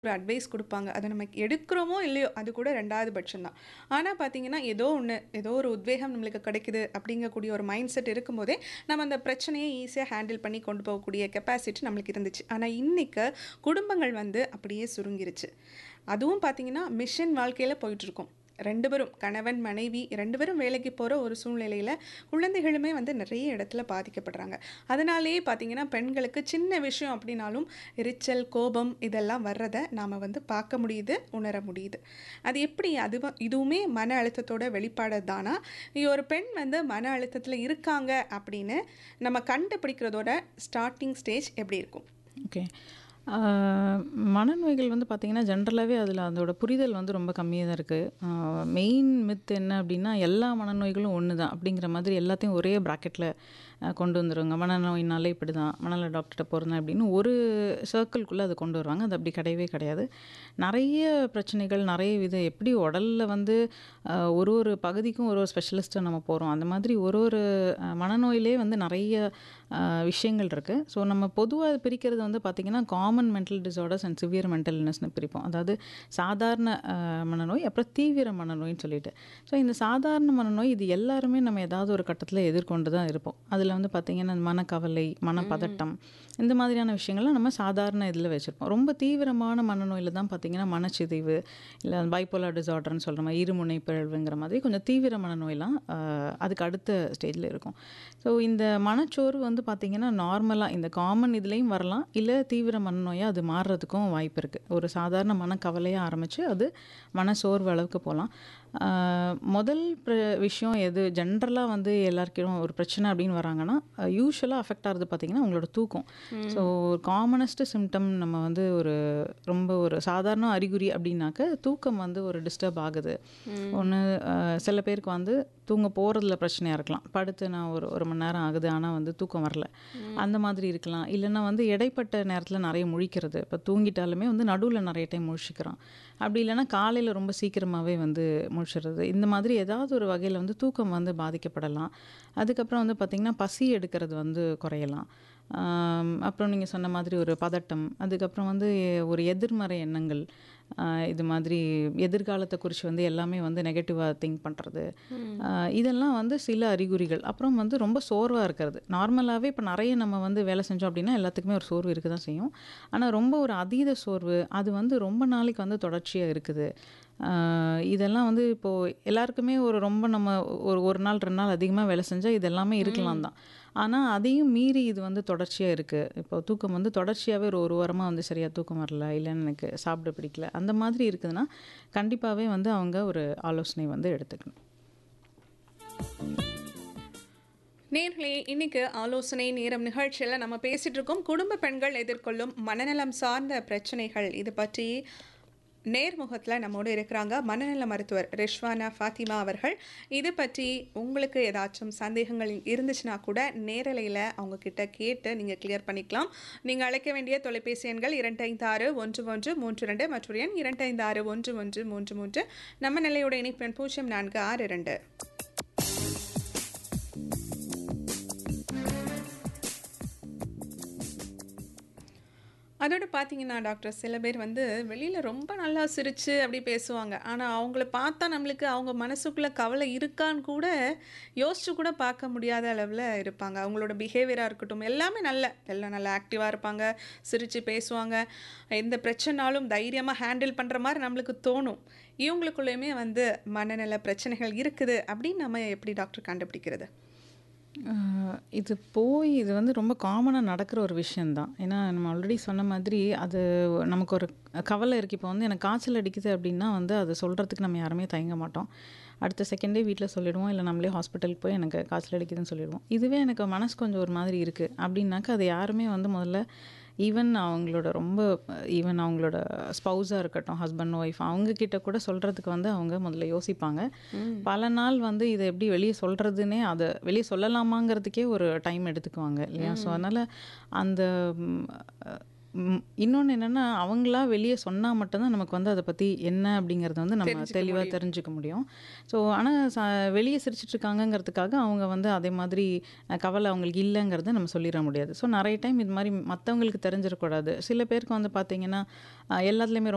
ஒரு அட்வைஸ் குடுப்பாங்க. அத நம்ம எடுக்கிறோமோ இல்லையோ, அது கூட 2வது பட்சம் தான். ஆனா பார்த்தீங்கன்னா, ஏதோ ஒண்ணு, ஏதோ ஒரு உத்வேகம் நம்மளுக்கு கிடைக்குது அப்படிங்கக்கூடிய ஒரு மைண்ட் செட் இருக்கும்போதே, நம்ம அந்த பிரச்சனைய ஈஸியா ஹேண்டில் பண்ணி கொண்டு போகக்கூடிய கெப்பாசிட்டி நம்மளுக்கு இருந்துச்சு. ஆனா இன்னைக்கு குடும்பங்கள் வந்து அப்படியே சுருங்கிருச்சு. அதுவும் பார்த்தீங்கன்னா, மிஷன் வாழ்க்கையில போயிட்டுருக்கோம். 2 பேரும் கணவன், மனைவி 2 பேரும் வேலைக்கு போற ஒரு சூழ்நிலையில, குழந்தைகளுமே வந்து நிறைய இடத்துல பாதிக்கப்படுறாங்க. அதனாலேயே பார்த்தீங்கன்னா, பெண்களுக்கு சின்ன விஷயம் அப்படின்னாலும் எரிச்சல், கோபம் இதெல்லாம் வர்றத நாம வந்து பார்க்க முடியுது, உணர முடியுது. அது எப்படி அதுவ இதுவுமே மன அழுத்தத்தோட வெளிப்பாடு தானா? ஒரு பெண் வந்து மன அழுத்தத்தில இருக்காங்க அப்படின்னு நம்ம கண்டுபிடிக்கிறதோட ஸ்டார்ட்டிங் ஸ்டேஜ் எப்படி இருக்கும்? ஓகே. ஆ மனநோய்கள் வந்து பார்த்தீங்கன்னா, ஜென்ரலாவே அதில அதோட புரிதல் வந்து ரொம்ப கம்மியா தான் இருக்கு. ஆ மெயின் மித் என்ன அப்டின்னா, எல்லா மனநோய்களும் ஒண்ணு தான் அப்படிங்கிற மாதிரி எல்லாத்தையும் ஒரே பிராக்கெட்ல அ கொண்டு வந்துருவாங்க. மனநோயினாலே இப்படிதான், மனநல டாக்டர்ட்ட போறது அப்படின்னு ஒரு சர்க்கிள்குள்ள அத கொண்டு வருவாங்க. அது அப்படி கிடையவே கிடையாது. நெறைய பிரச்சனைகள், நெறைய வித எப்படி உடல்ல வந்து அ ஒரு ஒரு பகுதிக்கும் ஒரு ஒரு ஸ்பெஷலிஸ்ட்ட நம்ம போறோம். அந்த மாதிரி ஒரு ஒரு அ மனநோயிலே வந்து நெறைய அ விஷயங்கள் இருக்கு. ஸோ நம்ம பொதுவா பிரிக்கிறது வந்து பார்த்தீங்கன்னா, common mental disorders and severe mental இல்னஸ்ன்னு பிரிப்போம். அதாவது சாதாரண அ மனநோய், அப்புறம் தீவிர மனநோய்ன்னு சொல்லிட்டு. ஸோ இந்த சாதாரண மனநோய் இது எல்லாருமே நம்ம ஏதாவது ஒரு கட்டத்தில எதிர்கொண்டு தான் இருப்போம். அதில வந்து பார்த்தீங்கன்னா, மனக்கவலை, மனப்பதட்டம் இந்த மாதிரியான விஷயங்கள்லாம் நம்ம சாதாரண இதில வச்சிருப்போம். ரொம்ப தீவிரமான மனநோயில தான் பார்த்தீங்கன்னா, மனச்சிதைவு, இல்ல பைப்போலார் டிஸார்டர்ன்னு சொல்ற மாரி இருமுனை பிறழ்வுங்கிற மாதிரி கொஞ்சம் தீவிர மனநோய்லாம் அ அதுக்கு அடுத்த ஸ்டேஜ்ல இருக்கும். ஸோ இந்த மனச்சோர்வு வந்து பார்த்தீங்கன்னா, நார்மலா இந்த காமன் இதுலயும் வரலாம். இல்ல தீவிர மனநோயா அது மாறுறதுக்கும் வாய்ப்பு இருக்கு. ஒரு சாதாரண மனக்கவலையா ஆரம்பிச்சு, அது மனசோர்வு அளவுக்கு போலாம். ஆ முதல் பிர விஷயம் எது ஜென்ரலா வந்து எல்லாருக்கும் ஒரு பிரச்சனை அப்படின்னு வராங்கன்னா, யூசுவலா அஃபெக்ட் ஆகுறது பார்த்தீங்கன்னா, உங்களோட தூக்கம். ஸோ காமனஸ்ட் சிம்ப்டம் நம்ம வந்து ஒரு ரொம்ப ஒரு சாதாரண அறிகுறி அப்படின்னாக்க, தூக்கம் வந்து ஒரு டிஸ்டர்ப் ஆகுது. ஒண்ணு அ சில பேருக்கு வந்து தூங்க போறதில பிரச்சனையா இருக்கலாம். படுத்து நான் ஒரு 1 மணி நேரம் ஆகுது. ஆனா வந்து தூக்கம் வரல. அந்த மாதிரி இருக்கலாம். இல்லன்னா வந்து இடைப்பட்ட நேரத்தில நெறைய முழிக்கிறது. இப்ப தூங்கிட்டாலுமே வந்து நடுவுல நெறைய டைம் முழிச்சுக்கிறான். அப்படி இல்லன்னா காலையில ரொம்ப சீக்கிரமாவே வந்து முழிச்சிடுறது. இந்த மாதிரி ஏதாவது ஒரு வகையில வந்து தூக்கம் வந்து பாதிக்கப்படலாம். அதுக்கப்புறம் வந்து பார்த்தீங்கன்னா, பசி எடுக்கிறது வந்து குறையலாம். ஆ அப்புறம் நீங்க சொன்ன மாதிரி ஒரு பதட்டம், அதுக்கப்புறம் வந்து ஒரு எதிர்மறை எண்ணங்கள். ஆ இது மாதிரி எதிர்காலத்த குறிச்சு வந்து எல்லாமே வந்து நெகட்டிவா திங்க் பண்றது. ஆ இதெல்லாம் வந்து சில அறிகுறிகள். அப்புறம் வந்து ரொம்ப சோர்வா இருக்கிறது. நார்மலாவே இப்ப நெறைய நம்ம வந்து வேலை செஞ்சோம் அப்படின்னா, எல்லாத்துக்குமே ஒரு சோர்வு இருக்க தான் செய்யும். ஆனா ரொம்ப ஒரு அதீத சோர்வு, அது வந்து ரொம்ப நாளைக்கு வந்து தொடர்ச்சியா இருக்குது. ஆ இதெல்லாம் வந்து இப்போ எல்லாருக்குமே ஒரு ரொம்ப நம்ம ஒரு 1 நாள், 2 நாள் அதிகமா வேலை செஞ்சா இது எல்லாமே இருக்கலாம் தான். ஆனா அதையும் மீறி இது வந்து தொடர்ச்சியா இருக்கு. இப்போ தூக்கம் வந்து தொடர்ச்சியாவே ஒரு 1 வாரமா வந்து சரியா தூக்கம் வரல, இல்ல எனக்கு சாப்பிட பிடிக்கல. அந்த மாதிரி இருக்குதுன்னா, கண்டிப்பாவே வந்து அவங்க ஒரு ஆலோசனை வந்து எடுத்துக்கணும். நேயர்களே, இன்னைக்கு ஆலோசனை நேரம் நிகழ்ச்சியில நம்ம பேசிட்டு இருக்கோம். குடும்ப பெண்கள் எதிர்கொள்ளும் மனநலம் சார்ந்த பிரச்சனைகள். இது பற்றி நேர்முகத்தில நம்மோடு இருக்கிறாங்க. மனநல மருத்துவர் ரிஷ்வானா ஃபாத்திமா அவர்கள். இது பற்றி உங்களுக்கு ஏதாச்சும் சந்தேகங்கள் இருந்துச்சுன்னா கூட நேரலையில அவங்க கிட்ட கேட்டு நீங்க கிளியர் பண்ணிக்கலாம். நீங்க அழைக்க வேண்டிய தொலைபேசி எண்கள் 25611332 மற்றொரு எண் 25611333 நம்ம நிலையோட இணைப்பு எண் 0462. அதோட பார்த்தீங்கன்னா, டாக்டர் சில பேர் வந்து வெளியில ரொம்ப நல்லா சிரிச்சு அப்படி பேசுவாங்க. ஆனா அவங்கள பார்த்தா நம்மளுக்கு அவங்க மனசுக்குள்ள கவலை இருக்கான்னு கூட யோசிச்சு கூட பார்க்க முடியாத அளவுல இருப்பாங்க. அவங்களோட பிஹேவியரா இருக்கட்டும், எல்லாமே நல்ல எல்லாம் நல்லா ஆக்டிவா இருப்பாங்க. சிரிச்சு பேசுவாங்க. எந்த பிரச்சனைனாலும் தைரியமா ஹேண்டில் பண்ற மாரி நம்மளுக்கு தோணும். இவங்களுக்குள்ளயுமே வந்து மனநல பிரச்சனைகள் இருக்குது அப்படின்னு நம்ம எப்படி டாக்டர் கண்டுபிடிக்கிறது? ஆ இது போய் இது வந்து ரொம்ப காமனா நடக்கிற ஒரு விஷயம் தான். ஏன்னா நம்ம ஆல்ரெடி சொன்ன மாதிரி அது நமக்கு ஒரு கவலை இருக்கு. இப்போ வந்து எனக்கு காய்ச்சல் அடிக்குது அப்படின்னா வந்து அத சொல்றதுக்கு நம்ம யாருமே தயங்க மாட்டோம். அடுத்த செகண்டே வீட்ல சொல்லிடுவோம். இல்ல நம்மளே ஹாஸ்பிட்டலுக்கு போய் எனக்கு காய்ச்சல் அடிக்குதுன்னு சொல்லிடுவோம். இதுவே எனக்கு மனசு கொஞ்சம் ஒரு மாதிரி இருக்கு அப்படின்னாக்க, அத யாருமே வந்து முதல்ல ஈவன் அவங்களோட ரொம்ப ஈவன் அவங்களோட ஸ்பௌஸா இருக்கட்டும், ஹஸ்பண்ட், ஒய்ஃப் அவங்க கிட்ட கூட சொல்றதுக்கு வந்து அவங்க முதல்ல யோசிப்பாங்க. பல நாள் வந்து இத எப்படி வெளிய சொல்றதுன்னே அத வெளிய சொல்லலாமாங்கிறதுக்கே ஒரு டைம் எடுத்துக்குவாங்க இல்லையா? ஸோ அதனால அந்த ம் அ ம் இன்னொன்னு என்னன்னா, அவங்களா வெளிய சொன்னா மட்டும் தான் நமக்கு வந்து அத பத்தி என்ன அப்படிங்கிறத வந்து நம்ம தெரிஞ்சுக்க தெளிவா முடியும். தெரிஞ்சுக்க முடியும். ஸோ ஆனா ச வெளிய சிரிச்சுட்டு இருக்காங்கங்கிறதுக்காக அவங்க வந்து அதே மாதிரி அ கவலை அவங்களுக்கு இல்லங்கிறத நம்ம சொல்லிற முடியாது. ஸோ நெறைய டைம் இது மாரி மத்தவங்களுக்கு தெரிஞ்சிறக்கூடாது. சில பேருக்கு வந்து பார்த்தீங்கன்னா, அ எல்லாத்துலயுமே